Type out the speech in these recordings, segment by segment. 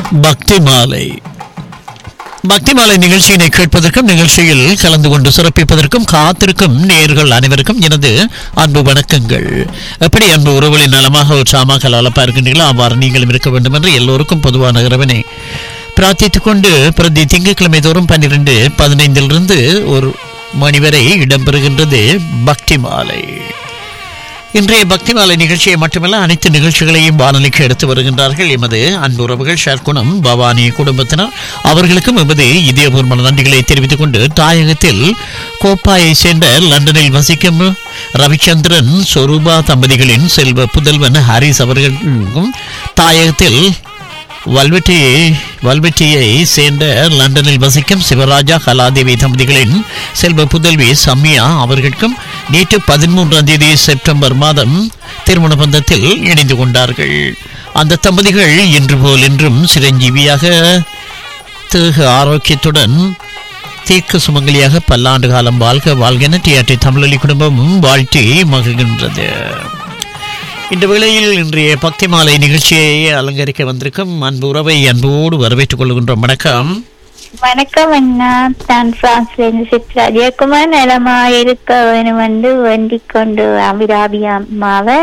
பக்தி மாலை பக்தி மாலை நிகழ்ச்சியினை கேட்பதற்கும் நிகழ்ச்சியில் கலந்து கொண்டு சிறப்பிப்பதற்கும் காத்திருக்கும் நேர்கள் அனைவருக்கும் எனது அன்பு வணக்கங்கள் எப்படி அன்பு உறவுகளின் நலமாக உற்சாகமாக கலவலப்பா இருக்கின்றீர்களோ அவ்வாறு நீங்களும் இருக்க வேண்டும் என்று எல்லோருக்கும் பொதுவான இறைவனை பிரார்த்தித்துக் கொண்டு பிரதி திங்கட்கிழமை தோறும் பன்னிரண்டு பதினைந்திலிருந்து ஒரு மணி வரை இடம்பெறுகின்றது பக்தி மாலை இன்றைய பக்தி மாலை நிகழ்ச்சியை மட்டுமல்ல அனைத்து நிகழ்ச்சிகளையும் வானொலிக்கு எடுத்து வருகின்றார்கள் எமது அன்பு உறவுகள் ஷர்குணம் பவானி குடும்பத்தினர் அவர்களுக்கும் எமது இதயபூர்வமான நன்றிகளை தெரிவித்துக் கொண்டு தாயகத்தில் கோப்பாயை சேர்ந்த லண்டனில் வசிக்கும் ரவிச்சந்திரன் சொரூபா தம்பதிகளின் செல்வ புதல்வன் ஹரிஸ் அவர்களுக்கும் தாயகத்தில் வல்வெட்டியை வல்வெட்டியை சேர்ந்த லண்டனில் வசிக்கும் சிவராஜா கலாதேவி தம்பதிகளின் செல்வ புதல்வி சம்யா அவர்களுக்கும் நேற்று பதிமூன்றாம் தேதி செப்டம்பர் மாதம் திருமண பந்தத்தில் இணைந்து கொண்டார்கள் அந்த தம்பதிகள் இன்று போல் இன்றும் சிரஞ்சீவியாக தேக ஆரோக்கியத்துடன் தீர்க்க சுமங்கலியாக பல்லாண்டு காலம் வாழ்க வாழ்கென டிஆர்டி தமிழொலி குடும்பமும் வாழ்த்தி மகிழ்கின்றது இந்த வேளையில் இன்றைய பக்தி மாலை நிகழ்ச்சியை அலங்கரிக்க வந்திருக்கும் அன்பு உறவை அன்போடு வரவேற்றுக் கொள்கின்றோம் வணக்கம் வணக்கம் அண்ணா நான் பிரான்ஸ்ல இருந்து சித்ரா ஜெயக்குமார் நலமா இருக்க வேணும் வந்து வேண்டிக் கொண்டு அபிராபி அம்மாவை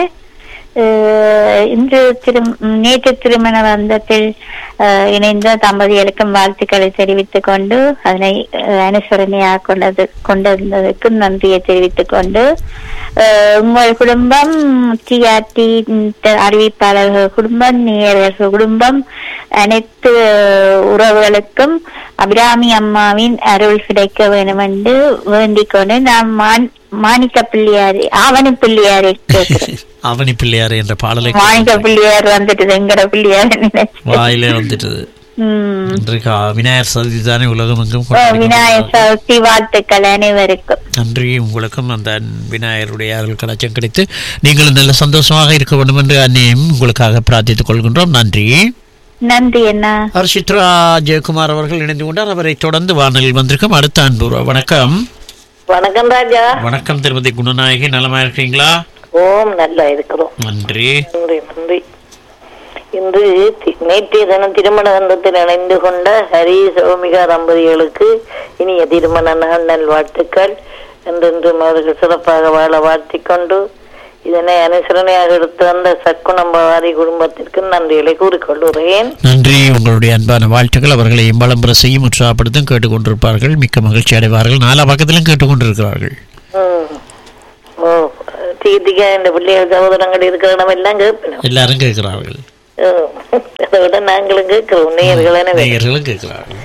அஹ், இன்று திரு நேற்று திருமண பந்தத்தில் அஹ், இணைந்த தம்பதிகளுக்கும் வாழ்த்துக்களை தெரிவித்துக் கொண்டு அதனை அஹ், அனுசரணையாக கொண்டது கொண்டிருந்ததற்கும் நன்றியை தெரிவித்துக் கொண்டு அஹ், உங்கள் குடும்பம் டிஆர்டி அறிவிப்பாளர்கள் குடும்பம் நேயர்கள் குடும்பம் அனைத்து உறவுகளுக்கும் அபிராமி அம்மாவின் அருள் கிடைக்க வேண்டும் என்று வேண்டிக் கொண்டு நான் மான் மாணிக்க பிள்ளையார் ஆவணி பிள்ளையார் கேட்கிறேன் அவனி பிள்ளையார் என்ற பாடலை மாணிக்க பிள்ளையார் வந்துட்டு எங்கட பிள்ளையார் நினைச்சு வாயிலே வந்துட்டது உம் இன்றைக்கு விநாயகர் சதுர்த்தி தானே உலகம் எங்கும் ஓ, கொண்டாடி விநாயகர் சதுர்த்தி வாழ்த்துக்கள் அனைவருக்கும் நன்றி உங்களுக்கும் அந்த விநாயகருடைய அருள் கடாச்சம் கிடைத்து நீங்களும் நல்ல சந்தோஷமாக இருக்க வேண்டும் என்று அன்னையும் உங்களுக்காக பிரார்த்தித்துக் கொள்கின்றோம் நன்றி நன்றி அண்ணா அவர் சித்ரா ஜெயக்குமார் அவர்கள் இணைந்து கொண்டார் அவரை தொடர்ந்து வானலில் வந்திருக்கும் அடுத்த அன்பு உறவு. வணக்கம் வணக்கம் ராஜா வணக்கம் திருமதி குணநாயகி நலமா இருக்கீங்களா ஓம் நல்லா இருக்கிறோம் நன்றி நன்றி நன்றி இன்று தி- நேற்றைய தினம் திருமண பந்தத்தில் இணைந்து கொண்ட ஹரி சௌமிகா தம்பதிகளுக்கு இனிய திருமண நாள் நல்வாழ்த்துக்கள் என்றென்றும் அவர்கள் சிறப்பாக வாழ வாழ்த்திக் கொண்டு இதனை அனுசரணையாக எடுத்து வந்த சக்குனம்பவாரி குடும்பத்திற்கு நன்றிகளை கூறிக்கொள்கிறேன் நன்றி உங்களுடைய அன்பான வாழ்த்துக்கள் அவர்களை இம்பளம்பர செய்யும் உற்சாகப்படுத்தும் கேட்டுக்கொண்டிருப்பார்கள் மிக்க மகிழ்ச்சி அடைவார்கள் நாலா பக்கத்திலும் கேட்டுக்கொண்டிருக்கிறார்கள் ம். ஓ தீதிக்கா இந்த பிள்ளைகள் சகோதரங்கள் இருக்கிற இடம் எல்லாம் கேட்பணும் எல்லாரும் கேட்கிறார்கள் அதை விட நாங்களும் கேட்கிறோம் நேயர்கள் எனவே நேயர்களும் கேட்கிறார்கள்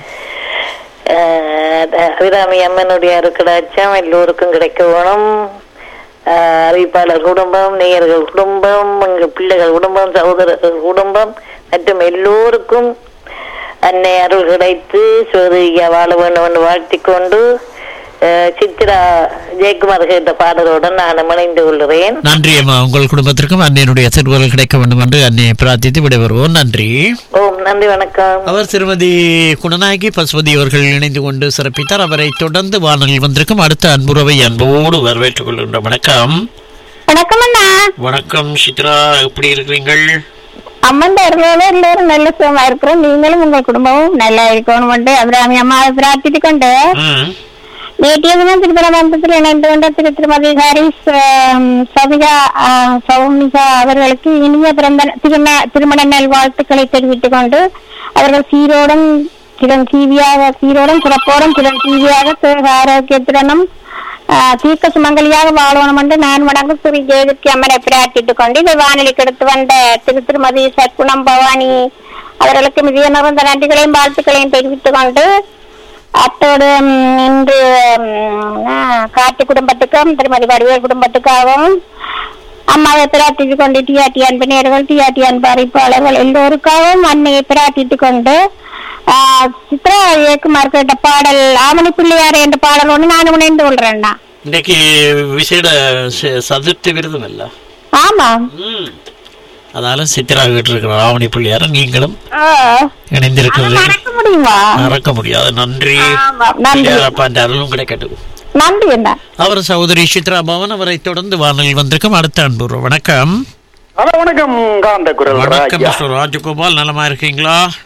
ஆஹ் அபிராமி அம்மனுடைய அருக்கடாட்சம் எல்லோருக்கும் கிடைக்க வேணும் ஆஹ் அறிவிப்பாளர் குடும்பம் நேயர்கள் குடும்பம் எங்க பிள்ளைகள் குடும்பம் சகோதரர்கள் குடும்பம் மற்றும் எல்லோருக்கும் அன்னை அருள் கிடைத்து சோதரியா வாழ வேண்டும் என்று வாழ்த்திக் கொண்டு ஆஹ் சித்ரா ஜெயக்குமார் கேட்ட பாடலுடன் நான் இணைந்து கொள்கிறேன் நன்றி அம்மா உங்கள் குடும்பத்திற்கும் அன்னையினுடைய திருவருள் கிடைக்க வேண்டும் என்று அன்னையை பிரார்த்தித்து விடைபெறுவோம் நன்றி ஓம் நன்றி வணக்கம் அவர் திருமதி குணநாயகி பசுபதி அவர்கள் இணைந்து கொண்டு சிறப்பித்தார் அவரை தொடர்ந்து வானலில் வந்திருக்கும் அடுத்த அன்புறவை அன்போடு வரவேற்றுக் கொள்கின்ற வணக்கம் வணக்கம் அண்ணா வணக்கம் சித்ரா எப்படி இருக்கிறீங்கள் அம்மன் தருமையில எல்லாரும் நல்ல சுகமா இருக்கிறோம் நீங்களும் உங்க குடும்பமும் நல்லா இருக்கணும் அபிராமி அம்மாவை பிரார்த்தித்துக் கொண்டு ம், நேற்றைய தினம் திருப்பரபந்தத்தில் இணைந்து கொண்ட திரு திருமதி ஹரிஸ் ஆம், சௌமிகா ஆ, சௌமிகா அவர்களுக்கு இனிய பிறந்த திருமண திருமண நல் வாழ்த்துக்களை தெரிவித்துக் கொண்டு அவர்கள் சீரோடும் சிரஞ்சீவியாக சீரோடும் சிறப்போடும் சிரஞ்சீவியாக தேக ஆரோக்கியத்துடனும் ஆ, தீர்க்க சுமங்கலியாக வாழணும் என்று நான் வணங்கு ஸ்ரீ ஜெயதுர்த்தி அம்மனை பிரார்த்தித்துக் கொண்டு இதை வானொலிக்கு எடுத்து வந்த திரு திருமதி சற்குணம் பவானி அவர்களுக்கு மிக நிறந்த நன்றிகளையும் வாழ்த்துக்களையும் தெரிவித்துக் கொண்டு அத்தோடு ம், இன்று ம், ஆ, கார்த்தி குடும்பத்துக்கும் திருமதி வடிவேல் குடும்பத்துக்காகவும் அம்மாவை பிரார்த்தித்துக் கொண்டு டிஆர்டி அன்பினியர்கள் டிஆர்டி அன்பு அறிவிப்பாளர்கள் எல்லோருக்காகவும் அன்னையை பிரார்த்தித்துக் கொண்டு ஆ, சித்ரா இயக்குமார் கேட்ட பாடல் ஆமணி பிள்ளையார் என்ற பாடல் ஒன்று நான் இணைந்து கொள்றேன்னா இன்னைக்கு விசேட ச- சதுர்த்தி விருதும் இல்ல ஆமாம் ம். அதனால சித்ரா கேட்டிருக்கிறார் ஆவணி பிள்ளையார நீங்களும் ஆ, இணைந்திருக்கிறது மறக்க முடியுமா மறக்க முடியாது நன்றி ஆமாம், நன்றி பிள்ளையாரப்பா அந்த அருளும் கிடைக்கட்டும் நன்றி என்ன அவர் சகோதரி சித்ரா பவன் அவரை தொடர்ந்து வானலில் வந்திருக்கும் அடுத்த அன்பு வணக்கம் ஹலோ வணக்கம் காந்த குரல் வணக்கம் ராஜா. மிஸ்டர் ராஜகோபால் நலமா இருக்கீங்களா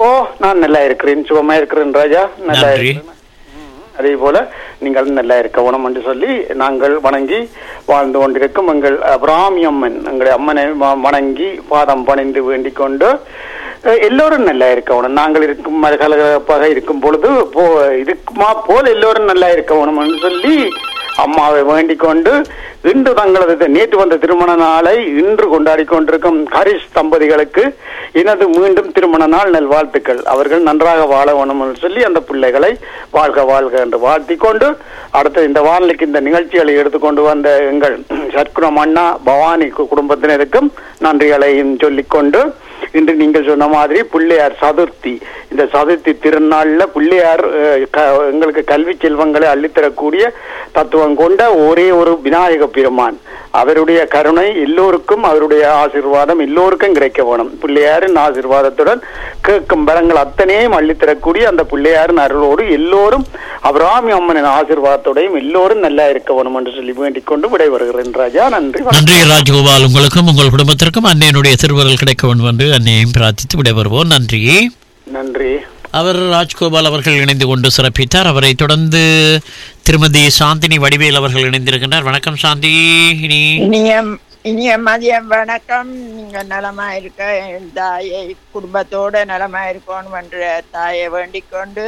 ஓ நான் நல்லா இருக்கிறேன் சுகமா இருக்கிறேன் ராஜா நல்லா நன்றி. இருக்கிறேன் அதே போல நீங்கள் நல்லா இருக்க உணம் என்று சொல்லி நாங்கள் வணங்கி வாழ்ந்து கொண்டிருக்கும் எங்கள் பிராமி அம்மன் எங்களுடைய அம்மனை வ- வணங்கி பாதம் பணிந்து வேண்டிக் கொண்டு அஹ், எல்லோரும் நல்லா இருக்கணும் நாங்கள் இருக்கும் கலகலப்பாக இருக்கும் பொழுது போ இருக்குமா போல் எல்லோரும் நல்லா இருக்கணும் என்று சொல்லி அம்மாவை வேண்டிக் கொண்டு இன்று தங்களது தி- நேற்று வந்த திருமண நாளை இன்று கொண்டாடி கொண்டிருக்கும் ஹரிஷ் தம்பதிகளுக்கு எனது மீண்டும் திருமண நாள் நல்வாழ்த்துக்கள் அவர்கள் நன்றாக வாழ வேணும் என்று சொல்லி அந்த பிள்ளைகளை வாழ்க வாழ்க என்று வாழ்த்திக் கொண்டு அடுத்து இந்த வானிலைக்கு இந்த நிகழ்ச்சிகளை எடுத்துக்கொண்டு வந்த எங்கள் சற்குணம் அண்ணா பவானி கு- குடும்பத்தினருக்கும் நன்றிகளையும் சொல்லிக்கொண்டு இன்று நீங்கள் சொன்ன மாதிரி பிள்ளையார் சதுர்த்தி இந்த சதுர்த்தி திருநாள்ல பிள்ளையார் அஹ், க- எங்களுக்கு கல்வி செல்வங்களை அள்ளித்தரக்கூடிய தத்துவம் கொண்ட ஒரே ஒரு விநாயக பெருமான் அவருடைய கருணை எல்லோருக்கும் அவருடைய ஆசீர்வாதம் எல்லோருக்கும் கிடைக்க வேணும் பிள்ளையாரின் ஆசீர்வாதத்துடன் கேட்கும் பலங்கள் அத்தனையும் அள்ளித்தரக்கூடிய அந்த பிள்ளையாரின் அருளோடு எல்லோரும் அபிராமி அம்மனின் ஆசீர்வாதத்தோடையும் எல்லோரும் நல்லா இருக்க வேணும் என்று சொல்லி வேண்டிக் கொண்டு விடைபெறுகிறேன் ராஜா நன்றி வணக்கம். நன்றி ராஜ்கோபால் உங்களுக்கும் உங்கள் குடும்பத்திற்கும் அன்னையினுடைய திருவருள் கிடைக்க வேண்டும் என்று அன்னையையும் பிரார்த்தித்து விடைபெறுவோம் நன்றி நன்றி அவர் ராஜ்கோபால் அவர்கள் இணைந்து கொண்டு சிறப்பித்தார் அவரை தொடர்ந்து திருமதி சாந்தினி வடிவேல் அவர்கள் இணைந்திருக்கின்றார் வணக்கம் சாந்தி இனி இனிய இனிய மதியம் வணக்கம் நீங்க நலமா இருக்க என் தாயை குடும்பத்தோட நலமா இருக்கணும் என்ற தாயை வேண்டிக் கொண்டு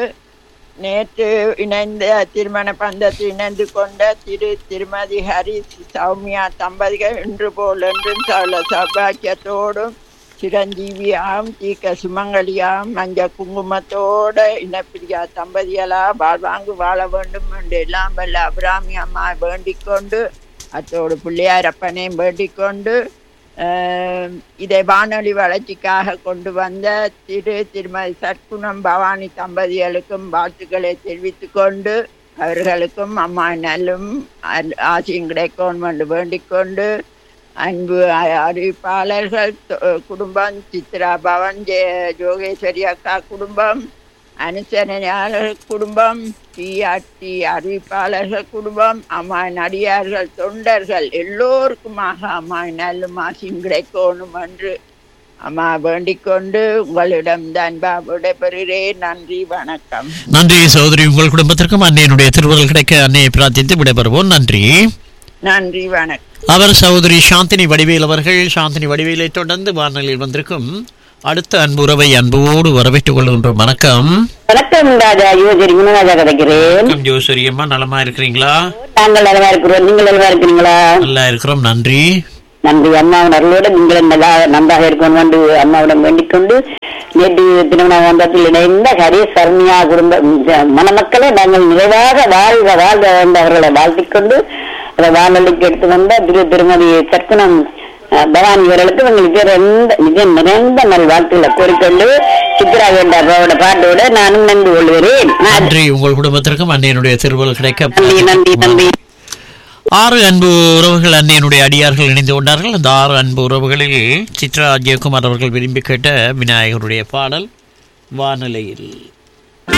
நேற்று இணைந்த திருமண பந்தத்தில் இணைந்து கொண்ட திரு திருமதி ஹரி சௌமியா தம்பதிகள் இன்று போல் என்றும் சகல சௌபாக்கியத்தோடும் சிரஞ்சீவியாம் தீக்க சுமங்கலியாம் மஞ்ச குங்குமத்தோட இனப்பிரியா தம்பதிகளா வாழ்வாங்கு வாழ வேண்டும் என்று எல்லாம் வல்ல அபிராமி அம்மா வேண்டிக் கொண்டு அத்தோடு பிள்ளையாரப்பனையும் வேண்டிக் கொண்டு ஆஹ், இதை வானொலி வளர்ச்சிக்காக கொண்டு வந்த திரு திருமதி சற்குணம் பவானி தம்பதிகளுக்கும் வாழ்த்துக்களை தெரிவித்துக் கொண்டு அவர்களுக்கும் அம்மா நல்லும் அல்- ஆசியும் கிடைக்கணும் என்று வேண்டிக் கொண்டு அன்பு அ- அறிவிப்பாளர்கள் தொ- குடும்பம் சித்ரா பவன் ஜெ- ஜோகேஸ்வரி அக்கா குடும்பம் அனுசரணையாளர் குடும்பம் டிஆர்டி அறிவிப்பாளர்கள் குடும்பம் அம்மா நடிகார்கள் தொண்டர்கள் எல்லோருக்குமாக அம்மா நல்ல மாசியும் கிடைக்கணும் என்று அம்மா வேண்டிக் கொண்டு உங்களிடம் அன்பா விடைபெறுகிறேன் நன்றி வணக்கம் நன்றி சகோதரி உங்கள் குடும்பத்திற்கும் அன்னையினுடைய திருவருள் கிடைக்க அன்னையை பிரார்த்தித்து விடைபெறுவோம் நன்றி நன்றி வணக்கம் அவர் சகோதரி சாந்தினி வடிவேல் அவர்கள் சாந்தினி வடிவேலை தொடர்ந்து வானொலியில் வந்திருக்கும் அடுத்த அன்புறவை அன்போடு வரவேற்றுக் கொள்கின்றோம் வணக்கம் வணக்கம் ராஜா யோஜரி குணராஜா கிடைக்கிறேன் வணக்கம் ஜோசரி அம்மா நலமா இருக்கிறீங்களா நாங்கள் நலமா இருக்கிறோம் நீங்கள் நலமா இருக்கிறீங்களா நல்லா இருக்கிறோம் நன்றி நன்றி அம்மாவின் அருளோடு நீங்கள் நல்லா நன்றாக இருக்கணும் என்று அம்மாவிடம் வேண்டிக் கொண்டு நேற்று திருமண மண்டபத்தில் இணைந்த ஹரி சர்மியா குடும்ப ம், மணமக்களை நாங்கள் நிறைவாக வாழ்க வாழ்க என்று அவர்களை வாழ்த்திக் கொண்டு அதை வானொலிக்கு எடுத்து வந்த திரு திருமதி சற்குணம் அஹ், பவானி இவர்களுக்கு உங்களுக்கு ரெண்டு மிக நிறைந்த நல் வாழ்த்துக்களை கூறிக்கொண்டு சித்ரா வேண்ட அவரோட பாட்டோட நானும் நன்றி கொள்கிறேன் நான் நன்றி உங்கள் குடும்பத்திற்கும் அன்னையினுடைய திருவருள் கிடைக்க நன்றி நன்றி நன்றி ஆறு அன்பு உறவுகள் அன்னையினுடைய அடியார்கள் இணைந்து கொண்டார்கள் அந்த ஆறு அன்பு உறவுகளில் சித்ரா ஜெயக்குமார் அவர்கள் விரும்பி கேட்ட விநாயகருடைய பாடல் வானிலையில்